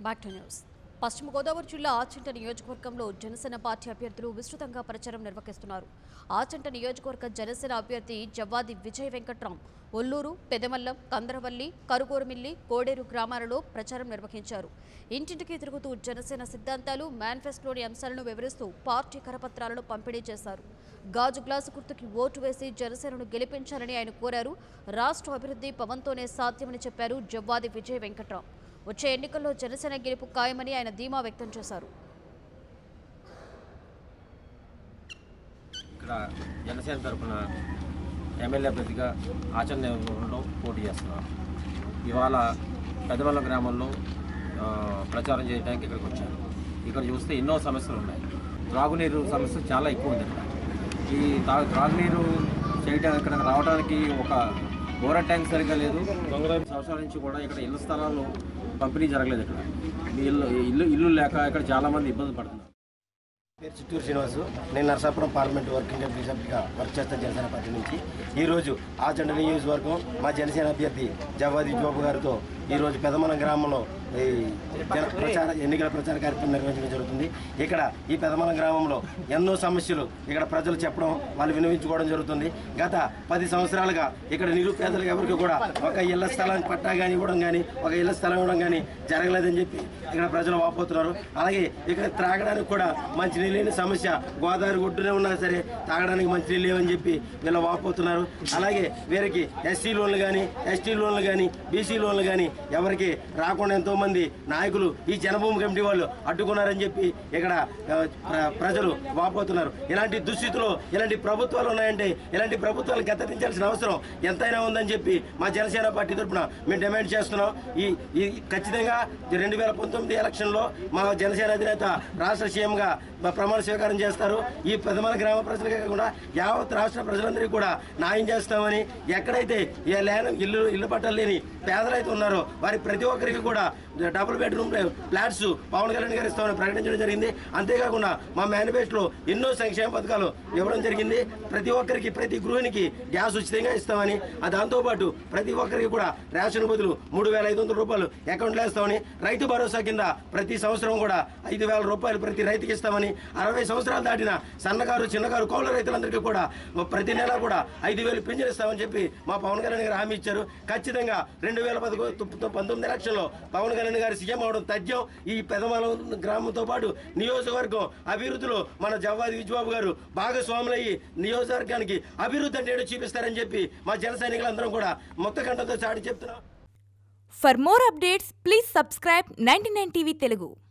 Back to news పశ్చిమ గోదావరి జిల్లా ఆచంట నియోజకవర్గంలో జనసేన పార్టీ అభ్యర్థులు విస్తృతంగా ప్రచారం నిర్వహిస్తున్నారు ఆచంట నియోజకవర్గ జనసేన అభ్యర్థి జవ్వాది విజయ్ వెంకట్రామ్ ఒల్లూరు పెదమల్లం కందరవల్లి కరుగోరమిల్లి కోడేరు గ్రామాలలో ప్రచారం నిర్వహించారు ఇంటింటికి తిరుగుతూ జనసేన సిద్ధాంతాలు మేనిఫెస్టోలోని అంశాలను వివరిస్తూ పార్టీ కరపత్రాలను పంపిణీ చేశారు గాజు గ్లాసు గుర్తుకి ఓటు వేసి జనసేనను గెలిపించాలని ఆయన కోరారు రాష్ట్ర అభివృద్ధి పవన్తోనే సాధ్యమని చెప్పారు జవ్వాది విజయ్ వెంకట్రామ్ వచ్చే ఎన్నికల్లో జనసేన గెలుపు ఖాయమని ఆయన ధీమా వ్యక్తం చేశారు ఇక్కడ జనసేన తరఫున ఎమ్మెల్యే అభ్యర్థిగా ఆచరణలో పోటీ చేస్తున్నాను ఇవాళ పెదమల్ల గ్రామంలో ఆ, ప్రచారం చేయడానికి ఇక్కడికి వచ్చాను ఇక్కడ చూస్తే ఎన్నో సమస్యలు ఉన్నాయి త్రాగునీరు సమస్య చాలా ఎక్కువ ఉంది ఇక్కడ ఈ తా త్రాగునీరు చేయడానికి ఇక్కడ రావడానికి ఒక బోర ట్యాంక్ సరిగ్గా లేదు సంవత్సరాల నుంచి కూడా ఇక్కడ ఇళ్ల స్థలాలు పంపిణీ జరగలేదు ఇక్కడ ఈ ఇల్లు ఇల్లు ఇల్లు లేక ఇక్కడ చాలామంది ఇబ్బంది పడుతున్నారు పేరు చిత్తూరు శ్రీనివాసు నేను నరసాపురం పార్లమెంట్ వర్కింగ్ డెప్యూటీ సభ్యుడిగా వర్క్ చేస్తా జనసేన పార్టీ నుంచి ఈరోజు ఆ చండ నియోజకవర్గం మా జనసేన అభ్యర్థి జవాది జోబు గారితో ఈరోజు పెదమలం గ్రామంలో ఈ జన ప్రచార ఎన్నికల ప్రచార కార్యక్రమం నిర్వహించడం జరుగుతుంది ఇక్కడ ఈ పెదమలం గ్రామంలో ఎన్నో సమస్యలు ఇక్కడ ప్రజలు చెప్పడం వాళ్ళు వినిపించుకోవడం జరుగుతుంది గత పది సంవత్సరాలుగా ఇక్కడ నిరుపేదలకు ఎవరికి కూడా ఒక ఇళ్ల స్థలం పట్టా కానీ ఇవ్వడం కానీ ఒక ఇళ్ల స్థలం ఇవ్వడం కానీ జరగలేదని చెప్పి ఇక్కడ ప్రజలు వాపోతున్నారు అలాగే ఇక్కడ త్రాగడానికి కూడా మంచి నీళ్ళు లేని సమస్య గోదావరి ఒడ్డునే ఉన్నా సరే తాగడానికి మంచి నీళ్ళు లేవని చెప్పి వీళ్ళు వాపోతున్నారు అలాగే వీరికి ఎస్సీ లోన్లు కానీ ఎస్టీ లోన్లు కానీ బీసీ లోన్లు కానీ ఎవరికి రాకుండా ఎంతో మంది నాయకులు ఈ జనభూమి కమిటీ వాళ్ళు అడ్డుకున్నారని చెప్పి ఇక్కడ ఆ, ప్ర- ప్రజలు వాపోతున్నారు ఇలాంటి దుస్థితిలో ఇలాంటి ప్రభుత్వాలు ఉన్నాయంటే ఇలాంటి ప్రభుత్వాలు గద్దెదించాల్సిన అవసరం ఎంతైనా ఉందని చెప్పి మా జనసేన పార్టీ తరఫున మేము డిమాండ్ చేస్తున్నాం ఈ ఈ ఖచ్చితంగా రెండు వేల పంతొమ్మిది ఎలక్షన్లో మా జనసేన అధినేత రాష్ట్ర సీఎంగా మా ప్రమాణ స్వీకారం చేస్తారు ఈ పెదమల గ్రామ ప్రజలకే కాకుండా యావత్ రాష్ట్ర ప్రజలందరికీ కూడా న్యాయం చేస్తామని ఎక్కడైతే ఏ లేని ఇల్లు ఇల్లు పట్టాలు లేని పేదలైతే ఉన్నారో వారి ప్రతి ఒక్కరికి కూడా double bedroom flats Pawan Kalyan garu ఇస్తామని ప్రకటించడం జరిగింది అంతేకాకుండా మా మేనిఫెస్టోలో ఎన్నో సంక్షేమ పథకాలు ఇవ్వడం జరిగింది ప్రతి ఒక్కరికి ప్రతి గృహిణికి గ్యాస్ ఉచితంగా ఇస్తామని ఆ దాంతోపాటు ప్రతి ఒక్కరికి కూడా రేషన్ బదులు మూడు వేల ఐదు వందల రూపాయలు అకౌంట్లో వేస్తామని రైతు భరోసా కింద ప్రతి సంవత్సరం కూడా ఐదు వేల రూపాయలు ప్రతి రైతుకి ఇస్తామని అరవై సంవత్సరాలు దాటిన సన్నకారు చిన్నకారు కౌలు రైతులందరికీ కూడా ప్రతి నెల కూడా ఐదు వేలు పింఛన్ ఇస్తామని చెప్పి మా పవన్ కళ్యాణ్ గారు హామీ ఇచ్చారు ఖచ్చితంగా రెండు వేల పదకొ పంతొమ్మిది ఎలక్షన్లో పవన్ కళ్యాణ్ గారు సీఎం అవడం తథ్యం ఈ పెదమల గ్రామంతో పాటు నియోజకవర్గం అభివృద్ధిలో మన జవ్వాది విజ్బాబు గారు భాగస్వాములయ్యి నియోజకవర్గానికి అభివృద్ధి అంటే ఏంటో చూపిస్తారని చెప్పి మా జన సైనికులందరం కూడా మొత్త కంటతో చాటి చెప్తున్నాం For more updates, please subscribe 99 TV Telugu.